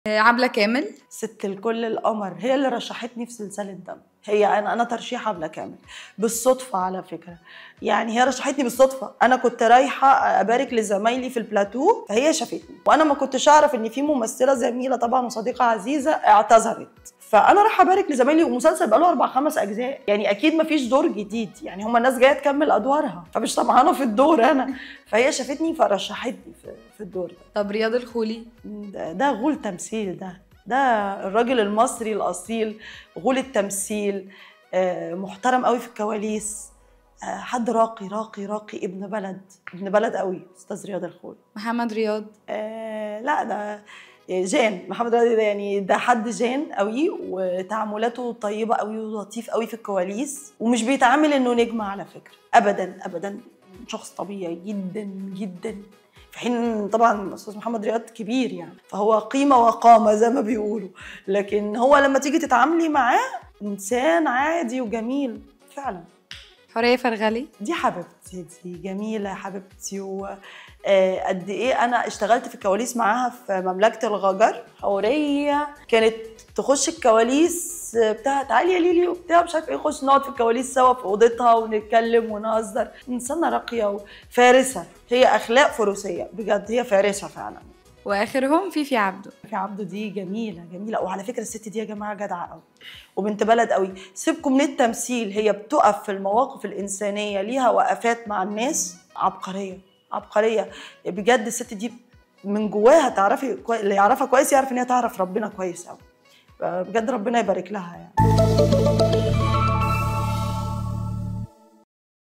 آه، عبلة كامل ست الكل القمر هي اللي رشحتني في سلسله دم هي انا انا ترشيح عبله كامل بالصدفه على فكره يعني هي رشحتني بالصدفه انا كنت رايحه ابارك لزمايلي في البلاتو فهي شافتني وانا ما كنتش اعرف ان في ممثله زميله طبعا وصديقه عزيزه اعتذرت فانا رايحه ابارك لزمايلي ومسلسل بقاله اربع خمس اجزاء يعني اكيد ما فيش دور جديد يعني هم الناس جايه تكمل ادوارها فمش طمعانه في الدور انا فهي شافتني فرشحتني في, في الدور ده طب رياض الخولي ده, ده غول تمثيل ده ده الراجل المصري الاصيل غول التمثيل آه، محترم قوي في الكواليس آه، حد راقي راقي راقي ابن بلد ابن بلد قوي استاذ رياض الخول محمد رياض آه لا ده جان محمد رياض ده يعني ده حد جان قوي وتعاملاته طيبه قوي ولطيف قوي في الكواليس ومش بيتعامل انه نجم على فكره ابدا ابدا شخص طبيعي جدا جدا في حين طبعا استاذ محمد رياض كبير يعني فهو قيمه وقامه زي ما بيقولوا لكن هو لما تيجي تتعاملي معاه انسان عادي وجميل فعلا حورية فرغلي دي حبيبتي دي جميله حبيبتي و آه، قد ايه انا اشتغلت في الكواليس معاها في مملكه الغجر حوريه كانت تخش الكواليس بتاعها تعالي يا ليلي وبتاع مش عارفه ايه نخش نقعد في الكواليس سوا في اوضتها ونتكلم ونهزر انسانه راقيه وفارسه هي اخلاق فروسيه بجد هي فارسه فعلا واخرهم فيفي عبده في عبده دي جميله جميله وعلى فكره الست دي يا جماعه جدعه قوي وبنت بلد قوي سيبكم من التمثيل هي بتقف في المواقف الانسانيه ليها وقفات مع الناس عبقريه عبقريه بجد الست دي من جواها تعرفي كوي... اللي يعرفها كويس يعرف ان هي تعرف ربنا كويس قوي بجد ربنا يبارك لها يعني